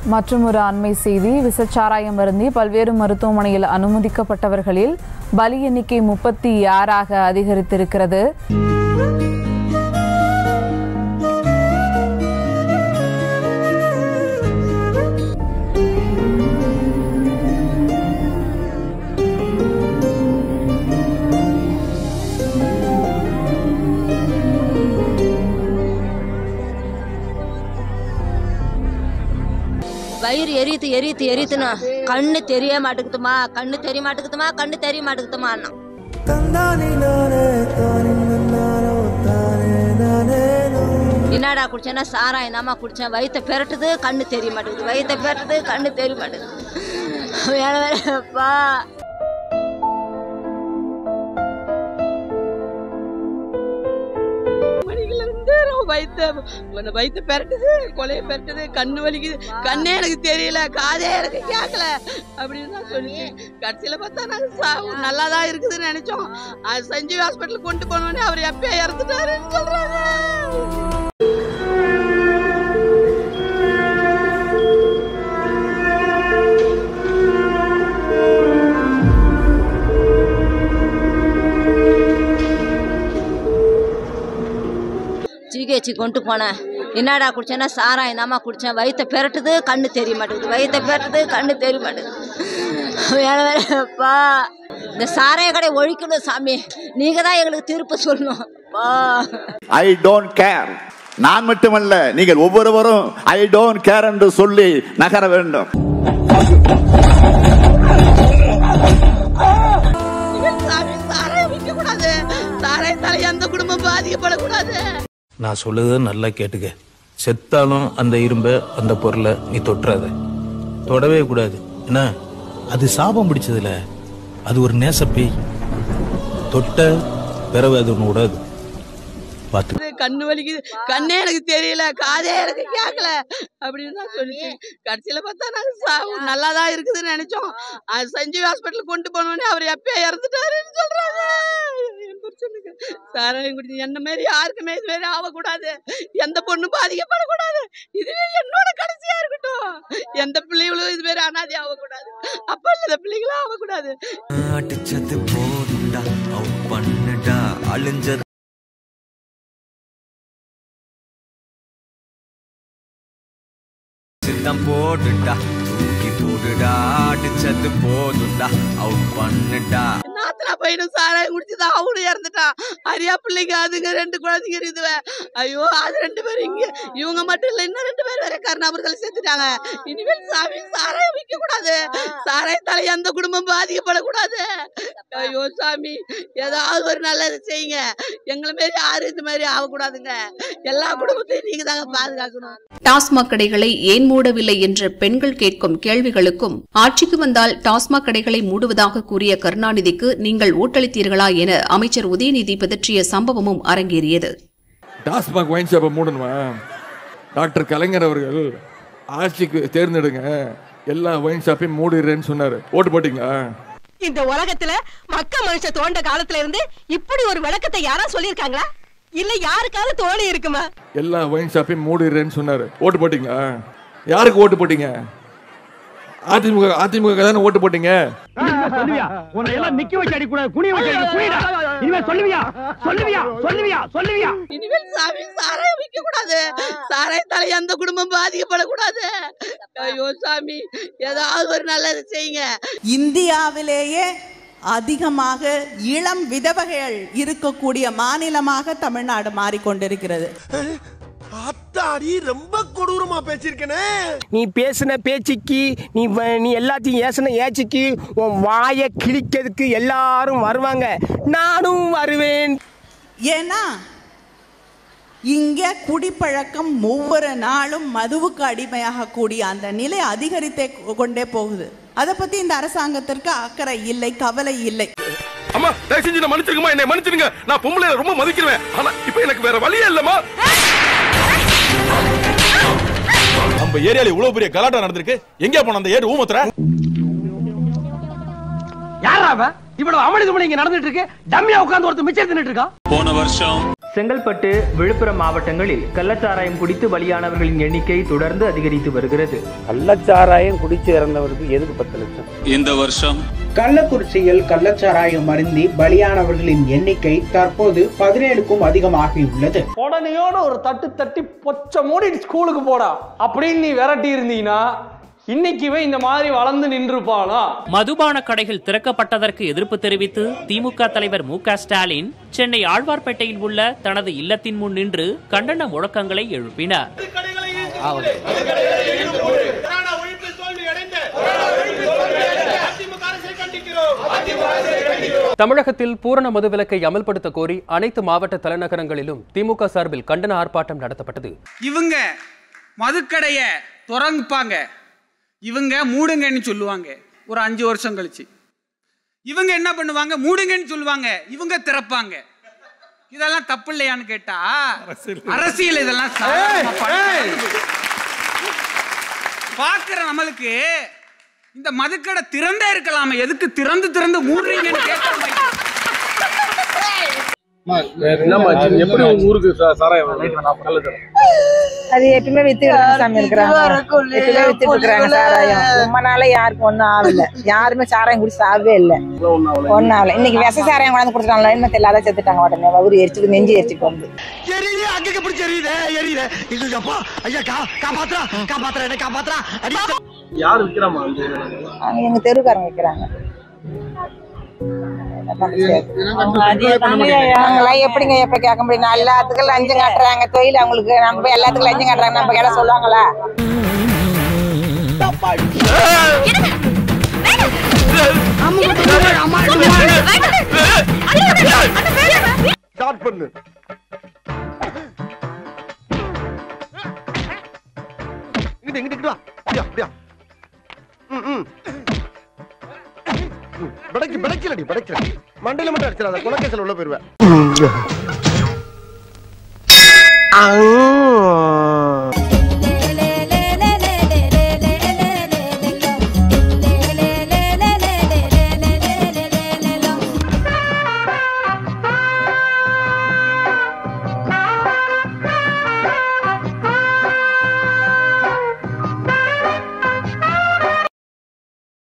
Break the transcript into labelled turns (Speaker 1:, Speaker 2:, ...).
Speaker 1: மற்றும் ஒரு அண்மை செய்தி விசச்சாராயம் வருந்தி பல்வேறு மருத்துவமனையில் அனுமதிக்கப்பட்டவர்களில் பலி எண்ணிக்கை முப்பத்தி ஆறாக அதிகரித்திருக்கிறது
Speaker 2: வயிறு எரியுது எரியுது எரியுதுண்ணா கண்ணு தெரிய மாட்டேங்குதுமா கண்ணு தெரிய மாட்டேங்குதுமா கண்ணு தெரிய மாட்டேங்குதுமா அண்ணா என்னடா குடிச்சேன்னா சாராயம் தாம்மா குடிச்சேன் வயிற்ற பெரட்டுது கண்ணு தெரிய மாட்டேங்குது வயிற்ற பெரட்டுது கண்ணு தெரிய மாட்டேங்குது வேற வேறப்பா
Speaker 3: மணிக்குல இருந்து வயிற்று வயிற்று பெரட்டுது கொலையை பெரட்டுது கண்ணு வலிக்குது கண்ணே எனக்கு தெரியல காதே எனக்கு கேட்கல அப்படின்னு தான் சொல்லிச்சு கடைசியில பார்த்தா நாங்கள் சா நல்லா தான் இருக்குதுன்னு நினைச்சோம் அது சஞ்சீவ் ஹாஸ்பிட்டல் கொண்டு போனோடனே அவர் எப்பயோ இறந்துட்டாருன்னு சொல்றாங்க
Speaker 2: ஜிஹெச்சு கொண்டு போனேன் என்னடா குடிச்சேன்னா சாராயம் தாம்மா குடிச்சேன் வயிற்ற பெரட்டுது கண்ணு தெரிய மாட்டேங்குது வயிற்ற பெரட்டுது கண்ணு தெரிய மாட்டேங்குது வேற வேறப்பா இந்த சாராய கடை ஒழிக்கணும் சாமி நீங்க தான் எங்களுக்கு தீர்ப்பு சொல்லணும் அப்பா
Speaker 4: ஐ டோன்ட் கேர் நான் மட்டுமல்ல நீங்கள் ஒவ்வொருவரும் ஐ டோன்ட் கேர் என்று சொல்லி நகர வேண்டும்
Speaker 3: இனிமேல் சாமி சாராயம் விற்க கூடாது சாராயத்தால எந்த குடும்பம் பாதிக்கப்படக்கூடாது
Speaker 5: நான் சொல்லுறத நல்லா கேட்டுக்க செத்தாலும் அந்த இரும்பை அந்த பொருளை நீ தொட்டுறாத தொடவே கூடாது என்ன அது சாபம் பிடிச்சதுல அது ஒரு நேசப்பேய் தொட்ட பிறகு அது ஒன்று விடாது பார்த்து
Speaker 3: இது கண்ணு வலிக்குது கண்ணே எனக்கு தெரியல காதே எனக்கு கேட்கல அப்படின்னு தான் சொல்லிச்சு கடைசியில பார்த்தா நாங்க சா- நல்லா தான் இருக்குதுன்னு நினைச்சோம் அது சஞ்சீவ் ஹாஸ்பிட்டல் கொண்டு போனோடனே அவர் எப்பயோ இறந்துட்டாருன்னு சொல்றாங்க என் புருஷனுக்கு சாராயம் குடிச்சு என்ன மாரி யாருக்குமே இது மாரி ஆகக்கூடாது எந்த பொண்ணும் பாதிக்கப்படக்கூடாது இதுவே என்னோட கடைசியா இருக்கட்டும் எந்த பிள்ளைகளும் இது மாரி அனாதி ஆகக்கூடாது அப்ப இல்லாத பிள்ளைகளும் ஆகக்கூடாது
Speaker 6: அடிச்சது போதுண்டா அவ் பண்ணுடா அழிஞ்சது சித்தம் போடுடா தூக்கி போடுடா அடிச்சது போதுண்டா அவ் பண்ணுடா
Speaker 3: நாத்தனா பையனும் சாராயம் குடிச்சுதான் அவனும் இறந்துட்டான் அரியா பிள்ளைங்க அதுங்க ரெண்டு குழந்தைங்க இருக்குதுவே ஐயோ அது ரெண்டு பேரும் இங்க இவங்க மட்டும் இல்ல இன்னும் ரெண்டு பேர் வேற கருணாபுரத்தில் சேர்த்துட்டாங்க இனிமேல் சாமி சாராயம் விற்க கூடாது சாராயத்தால எந்த குடும்பம் பாதிக்கப்படக்கூடாது ஐயோ சாமி ஏதாவது ஒரு நல்லது செய்யுங்க எங்களை மாரி யாரும் இந்த மாதிரி ஆகக்கூடாதுங்க எல்லா குடும்பத்தையும் நீங்க தாங்க பாதுகாக்கணும்
Speaker 7: டாஸ்மாக் கடைகளை ஏன் மூடவில்லை என்று பெண்கள் கேட்கும் கேள்விகளுக்கும் ஆட்சிக்கு வந்தால் டாஸ்மாக் கடைகளை மூடுவதாக கூறிய கருணாநிதிக்கு நீங்கள் ஓட்டளித்தீர்களா என அமைச்சர் உதயநிதி பிதற்றிய சம்பவமும் அரங்கேறியது
Speaker 8: டாஸ்மாக் ஒயின் ஷாப்பை மூடணுமா டாக்டர் கலைஞர் அவர்கள் ஆட்சிக்கு தேர்ந்தெடுங்க எல்லா ஒயின் ஷாப்பையும் மூடிடுறேன்னு சொன்னார் ஓட்டு போட்டிங்களா
Speaker 9: இந்த உலகத்துல மக்க மனுஷ தோண்ட காலத்துல இருந்து இப்படி ஒரு விளக்கத்தை யாரா சொல்லிருக்காங்களா இல்ல யாருக்காவது தோணி இருக்குமா
Speaker 8: எல்லா ஒயின் ஷாப்பையும் மூடிடுறேன்னு சொன்னார் ஓட்டு போட்டிங்களா யாருக்கு ஓட்டு போட்டீங்க அதிமுக அதிமுக தானே ஓட்டு போட்டீங்க
Speaker 10: சொல்லுவியா உன்னை எல்லாம் நிக்க வச்சு அடி கூடாது குனிய வச்சு அடி குனிடா இனிமே சொல்லுவியா சொல்லுவியா சொல்லுவியா சொல்லுவியா
Speaker 3: இனிமேல் சாமி சாராயம் விற்க கூடாது சாராயத்தால எந்த குடும்பம் பாதிக்கப்படக்கூடாது ஐயோ சாமி ஏதாவது ஒரு நல்லது செய்யுங்க
Speaker 11: இந்தியாவிலேயே அதிகமாக இளம் விதவைகள் இருக்கக்கூடிய மாநிலமாக தமிழ்நாடு மாறிக்கொண்டிருக்கிறது
Speaker 12: அத்தாடி ரொம்ப கொடூரமா பேசிருக்கனே
Speaker 10: நீ பேசின பேச்சுக்கு நீ வ- நீ எல்லாத்தையும் ஏசின ஏச்சுக்கு உன் வாயை கிழிக்கிறதுக்கு எல்லாரும் வருவாங்க நானும் வருவேன்
Speaker 11: ஏன்னா இங்க குடிப்பழக்கம் ஒவ்வொரு நாளும் மதுவுக்கு அடிமையாக கூடிய அந்த நிலை அதிகரித்தே கொண்டே போகுது அதை பத்தி இந்த அரசாங்கத்திற்கு அக்கறை இல்லை கவலை இல்லை
Speaker 8: அம்மா தயவு செஞ்சு நான் மன்னிச்சிருக்கமா என்னை மன்னிச்சிருங்க நான் பொம்பளை ரொம்ப மதிக்கிறேன் ஆனா இப்போ எனக்கு வேற வழியே இல்லம்மா
Speaker 13: நம்ம ஏரியால இவ்வளவு பெரிய கலாட்டம் நடந்திருக்கு எங்க போன அந்த ஏறு ஊமத்துற
Speaker 10: யாரா அவ இவ்வளவு அமளி துமளி இங்க நடந்துட்டு இருக்கு டம்மியா உட்கார்ந்து ஒருத்தர் மிச்சம் தின்னுட்டு இருக்கா
Speaker 13: போன வருஷம்
Speaker 14: செங்கல்பட்டு விழுப்புரம் மாவட்டங்களில் கள்ளச்சாராயம் குடித்து பலியானவர்களின் எண்ணிக்கை தொடர்ந்து அதிகரித்து வருகிறது
Speaker 15: கள்ளச்சாராயம் குடிச்சு இறந்தவருக்கு எதுக்கு பத்து லட்சம்
Speaker 16: இந்த வருஷம்
Speaker 17: கள்ளக்குறிச்சியில் கள்ளச்சாராயம் அருந்தி பலியானவர்களின் எண்ணிக்கை தற்போது பதினேழுக்கும் அதிகமாகியுள்ளது
Speaker 18: உடனேயோட ஒரு தட்டு தட்டி பொச்ச மூடி ஸ்கூலுக்கு போடா அப்படின்னு நீ விரட்டி இருந்தீங்கன்னா இன்னைக்குவே இந்த மாதிரி வளர்ந்து நின்றுப்பானா
Speaker 19: மதுபான கடைகள் திறக்கப்பட்டதற்கு எதிர்ப்பு தெரிவித்து திமுக தலைவர் மு க ஸ்டாலின் சென்னை ஆழ்வார்பேட்டையில் உள்ள தனது இல்லத்தின் முன் நின்று கண்டன முழக்கங்களை எழுப்பினார்
Speaker 20: தமிழகத்தில் பூரண மதுவிலக்கை அமல்படுத்த கோரி அனைத்து மாவட்ட தலைநகரங்களிலும் திமுக சார்பில் கண்டன ஆர்ப்பாட்டம் நடத்தப்பட்டது
Speaker 21: இவங்க மதுக்கடைய திறப்பாங்க இவங்க மூடுங்கன்னு சொல்லுவாங்க ஒரு அஞ்சு வருஷம் கழிச்சு இவங்க என்ன பண்ணுவாங்க மூடுங்கன்னு சொல்லுவாங்க இவங்க திறப்பாங்க இதெல்லாம் தப்பு இல்லையான்னு கேட்டா அரசியல் இதெல்லாம் சாதாரணமா பண்ண- பார்க்கிற நம்மளுக்கு இந்த மதுக்கடை திறந்தே இருக்கலாமே எதுக்கு திறந்து திறந்து மூடுறீங்கன்னு கேட்க
Speaker 8: எப்படி உங்க ஊருக்கு சா- சாராயம் நல்லது
Speaker 22: அது எப்பயுமே வித்துட்டு சாமி இருக்கிறாங்க எப்பயுமே வித்துட்டு இருக்கிறாங்க சாராயம் ரொம்ப நாளா யாருக்கும் ஒண்ணும் ஆகல யாருமே சாராயம் குடிச்சு சாகவே இல்ல ஒண்ணும் ஆகல இன்னைக்கு விச சாராயம் கொண்டாந்து கொடுத்துட்டாங்களா என்ன தெரியல அதான் செத்துட்டாங்க உடனே வவுறு எரிச்சுட்டு நெஞ்சு எரிச்சுட்டு வந்து
Speaker 12: எரியுது அங்க பிடிச்சி எரியுது எரியுது இது அப்பா ஐயா கா காப்பாத்துறா காப்பாத்துறா என்ன காப்பாத்துறா அடி
Speaker 8: யார் விக்கிறாமா அந்த
Speaker 22: அவங்க எங்க தெருக்காரங்க வைக்கிறாங்க நாங்களாம் எப்படிங்க எப்ப கேட்க முடியும் நான் எல்லாத்துக்கும் லஞ்சம் காட்டுறாங்க தொழில் அவங்களுக்கு நம்ம போய் எல்லாத்துக்கும் லஞ்சம் காட்டுறாங்க நம்ம கேட்ட சொல்லுவாங்களா
Speaker 12: ஸ்டார்ட் பண்ணு இங்கிட்டு இங்கிட்டு இங்கிட்டு வா அப்படியா அப்படியா ம் ம் ம், பிடைக்கு பிடைக்கலடி பிடைக்கல மண்டையில மட்டும் அடிச்சிடாத குலக்கேசல் உள்ள போயிருவேன்